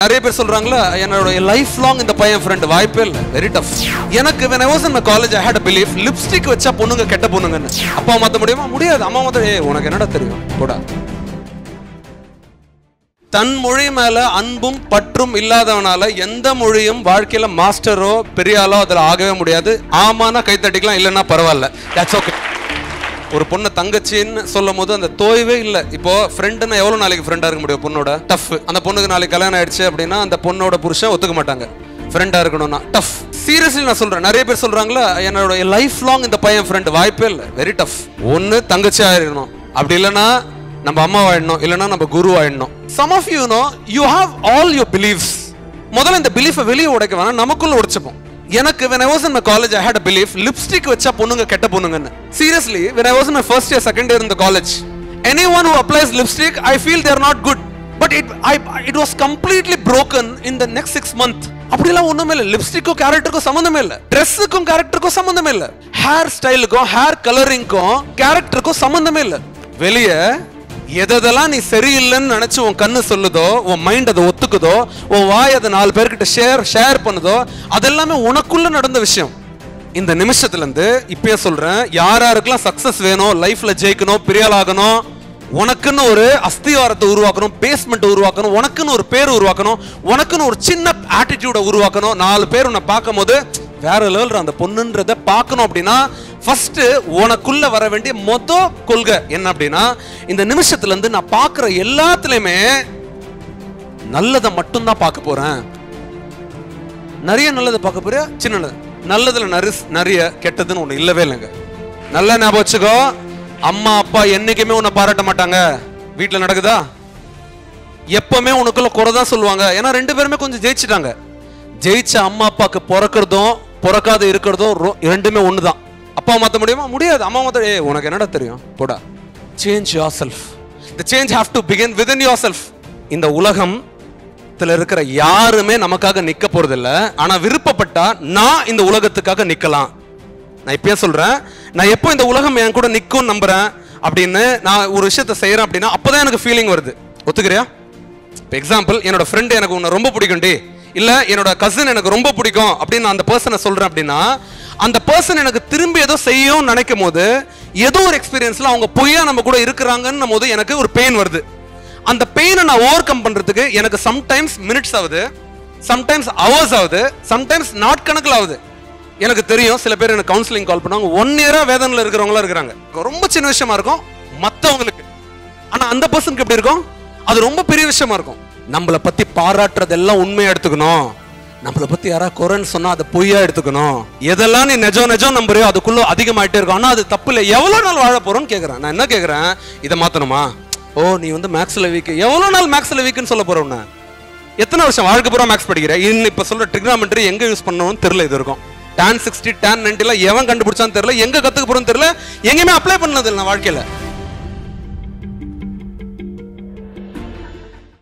நிறைய பேர் சொல்றாங்களா என்னோட லைஃப் லாங் இந்த பையன் ஃப்ரெண்ட் வாய்ப்பே இல்லை வெரி டஃப் எனக்கு when I was in my college I had a belief lipstick வச்சா பொண்ணுங்க கெட்ட பொண்ணுங்கன்னு அப்பா மாத்த முடியுமா முடியாது அம்மா மாத்த ஏய் உனக்கு என்னடா தெரியும் போடா தன் மொழி மேல அன்பும் பற்றும் இல்லாதவனால எந்த மொழியும் வாழ்க்கையில மாஸ்டரோ பெரிய ஆளோ அதுல ஆகவே முடியாது ஆமானா கை தட்டிக்கலாம் இல்லைன்னா பரவாயில்ல தட்ஸ் ஓகே ஒரு பொண்ணை தங்கச்சின்னு சொல்லும் போது அந்த தோய்வே இல்லை இப்போ ஃப்ரெண்டுன்னா எவ்வளவு நாளைக்கு ஃப்ரெண்டா இருக்க முடியும் பொண்ணோட டஃப் அந்த பொண்ணுக்கு நாளைக்கு கல்யாணம் ஆயிடுச்சு அப்படின்னா அந்த பொண்ணோட புருஷன் ஒத்துக்க மாட்டாங்க ஃப்ரெண்டா இருக்கணும்னா டஃப் சீரியஸ்லி நான் சொல்றேன் நிறைய பேர் சொல்றாங்களா என்னோட லைஃப் லாங் இந்த பையன் ஃப்ரெண்ட் வாய்ப்பே இல்லை வெரி டஃப் ஒன்னு தங்கச்சி ஆயிடணும் அப்படி இல்லைன்னா நம்ம அம்மா ஆயிடணும் இல்லைன்னா நம்ம குரு ஆயிடணும் some of you know you have all your beliefs முதல்ல இந்த பிலீஃபை வெளியே உடைக்க வேணாம் நமக்குள்ள உடைச்சுப்போம் எனக்கு when I was in my college I had a belief lipstick வச்சா பொண்ணுங்க கெட்ட பொண்ணுங்கன்னு seriously when I was in my first year second year in the college anyone who applies lipstick I feel they are not good but it I it was completely broken in the next six month அப்படிலாம் ஒண்ணுமே இல்லை லிப்ஸ்டிக்கும் கேரக்டருக்கும் சம்மந்தமே இல்லை ட்ரெஸ்ஸுக்கும் கேரக்டருக்கும் சம்மந்தமே இல்லை hair ஸ்டைலுக்கும் hair கலரிங்க்கும் கேரக்டருக்கும் சம்மந்தமே இல்லை வெளியே எதெல்லாம் நீ சரியில்லைன்னு நினைச்சு உன் கண்ணு சொல்லுதோ உன் மைண்ட் அதை ஒத்துக்குதோ உன் வாய் அதை நாலு பேர்கிட்ட ஷேர் ஷேர் பண்ணுதோ அதெல்லாமே உனக்குள்ள நடந்த விஷயம் இந்த நிமிஷத்துல இருந்து இப்பயே சொல்றேன் யார் யாருக்கெல்லாம் சக்சஸ் வேணும் லைஃப்ல ஜெயிக்கணும் பெரிய ஆள் ஆகணும் உனக்குன்னு ஒரு அஸ்திவாரத்தை உருவாக்கணும் பேஸ்மெண்ட் உருவாக்கணும் உனக்குன்னு ஒரு பேர் உருவாக்கணும் உனக்குன்னு ஒரு சின்ன ஆட்டிடியூட உருவாக்கணும் நாலு பேர் உன்னை பார்க்கும் போது வேற லெவல் அந்த பொண்ணுன்றத பார்க்கணும் அப்படின்னா ஃபர்ஸ்ட் உனக்குள்ள வர வேண்டிய மொத கொள்கை என்ன அப்படின்னா இந்த நிமிஷத்துல இருந்து நான் பார்க்குற எல்லாத்துலயுமே நல்லதை மட்டும்தான் பார்க்க போறேன் நிறைய நல்லதை பார்க்க போறியா சின்ன நல்லதுல நரி நிறைய கெட்டதுன்னு ஒண்ணு இல்லவே இல்லைங்க நல்ல ஞாபகம் வச்சுக்கோ அம்மா அப்பா என்னைக்குமே உன்னை பாராட்ட மாட்டாங்க வீட்டில் நடக்குதா எப்பவுமே உனக்குள்ள குறை தான் சொல்லுவாங்க ஏன்னா ரெண்டு பேருமே கொஞ்சம் ஜெயிச்சிட்டாங்க ஜெயிச்ச அம்மா அப்பாவுக்கு பிறக்கிறதும் பிறக்காத இருக்கிறதும் ரொ- ரெண்டுமே ஒன்று தான் அப்பா மாற்ற முடியுமா முடியாது அம்மா மாற்ற ஏ உனக்கு என்னடா தெரியும் போடா change yourself the change have to begin within yourself இந்த உலகம் உலகத்துல இருக்கிற யாருமே நமக்காக நிக்க போறதில்ல ஆனா விருப்பப்பட்டா நான் இந்த உலகத்துக்காக நிக்கலாம் நான் இப்பயே சொல்றேன் நான் எப்போ இந்த உலகம் என் கூட நிக்கும் நம்புறேன் அப்படின்னு நான் ஒரு விஷயத்த செய்யறேன் அப்படின்னா அப்பதான் எனக்கு ஃபீலிங் வருது ஒத்துக்கிறியா இப்போ எக்ஸாம்பிள் என்னோட ஃப்ரெண்டு எனக்கு உன்னை ரொம்ப பிடிக்கும்டி இல்ல என்னோட கசின் எனக்கு ரொம்ப பிடிக்கும் அப்படின்னு நான் அந்த பர்சனை சொல்றேன் அப்படின்னா அந்த பர்சன் எனக்கு திரும்பி ஏதோ செய்யும் நினைக்கும் போது ஏதோ ஒரு எக்ஸ்பீரியன்ஸ்ல அவங்க பொய்யா நம்ம கூட இருக்கிறாங்கன்னும் போது எனக்கு ஒரு பெயின் வருது அந்த பெயினை நான் ஓவர் கம் பண்றதுக்கு எனக்கு சம்டைம்ஸ் மினிட்ஸ் ஆகுது சம்டைம்ஸ் ஹவர்ஸ் ஆகுது சம்டைம்ஸ் நாட் கணக்கில் ஆகுது எனக்கு தெரியும் சில பேர் எனக்கு கவுன்சிலிங் கால் பண்ணுவாங்க ஒன் இயரா வேதனையில் இருக்கிறவங்களா இருக்கிறாங்க ரொம்ப சின்ன விஷயமா இருக்கும் மற்றவங்களுக்கு ஆனா அந்த பர்சனுக்கு எப்படி இருக்கும் அது ரொம்ப பெரிய விஷயமா இருக்கும் நம்மளை பத்தி பாராட்டுறதெல்லாம் உண்மையா எடுத்துக்கணும் நம்மளை பத்தி யாரா குறைன்னு சொன்னா அதை பொய்யா எடுத்துக்கணும் எதெல்லாம் நீ நெஜம் நெஜம் நம்புறியோ அதுக்குள்ள அதிகமாயிட்டே இருக்கும் ஆனா அது தப்பு இல்லை எவ்வளவு நாள் வாழ போறோம்னு கேக்குறேன் நான் என்ன கேக்குறேன் இதை மாத்தணுமா ஓ நீ வந்து மேக்ஸ்ல வீக் எவ்வளவு நாள் மேக்ஸ்ல வீக்குன்னு சொல்ல போற உன்னை எத்தனை வருஷம் வாழ்க்கை பூரா மேக்ஸ் படிக்கிற இன்னும் இப்ப சொல்ற ட்ரிக்னாமெட்ரி எங்க யூஸ் பண்ணணும்னு தெரியல இது இருக்கும் tan சிக்ஸ்டி tan 90 எவன் கண்டுபிடிச்சான்னு தெரியல எங்க கத்துக்க போறோம்னு தெரியல எங்கேயுமே அப்ளை பண்ணது இல்லை நான் வாழ்க்கையில